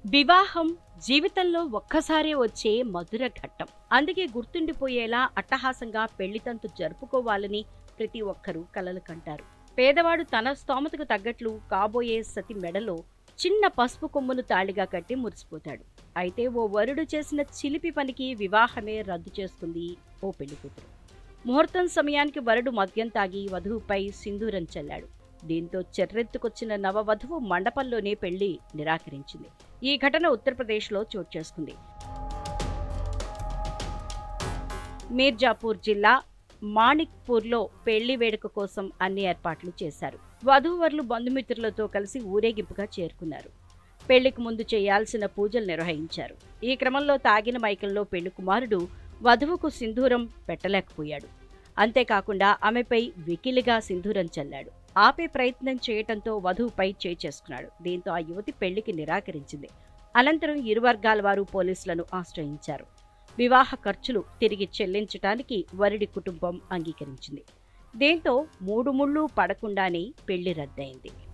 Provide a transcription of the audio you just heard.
వివాహం జీవితంలో ఒక్కసారే వచ్చే మధుర ఘట్టం అందుకే గుర్తుండిపోయేలా అట్టహాసంగా పెళ్లితంతు జరుపుకోవాలని ప్రతి ఒక్కరూ కలలు కంటారు పేదవాడు తన స్తోమతకు తగ్గట్లు కాబోయే సతి మెడలో చిన్న పసుపు కొమ్మును తాళిగా కట్టి మురిసిపోతాడు అయితే ఓ వరుడు చేసిన చిలిపి పనికి వివాహమే రద్దు చేసుకుంది ఓ పెళ్లి కూతురు ముహూర్తం సమయానికి వరుడు మద్యం తాగి వధువుపై సింధూరం చల్లాడు దీంతో చెర్రెత్తుకొచ్చిన నవవధువు మండపంలోనే పెళ్లి నిరాకరించింది ఈ ఘటన ఉత్తరప్రదేశ్లో చోటు చేసుకుంది మీర్జాపూర్ జిల్లా మాణిక్పూర్లో పెళ్లి వేడుక కోసం అన్ని ఏర్పాట్లు చేశారు వధూవరులు బంధుమిత్రులతో కలిసి ఊరేగింపుగా చేరుకున్నారు పెళ్లికి ముందు చేయాల్సిన పూజలు నిర్వహించారు ఈ క్రమంలో తాగిన మైకంలో పెళ్లి కుమారుడు వధువుకు సింధూరం పెట్టలేకపోయాడు అంతేకాకుండా ఆమెపై వికిలిగా సింధూరం చల్లాడు ఆపే ప్రయత్నం చేయటంతో వధువుపై చేయి చేసుకున్నాడు దీంతో ఆ యువతి పెళ్లికి నిరాకరించింది అనంతరం ఇరు వర్గాల వారు పోలీసులను ఆశ్రయించారు వివాహ ఖర్చులు తిరిగి చెల్లించటానికి వరుడి కుటుంబం అంగీకరించింది దీంతో మూడు ముళ్ళు పడకుండానే పెళ్లి రద్దయింది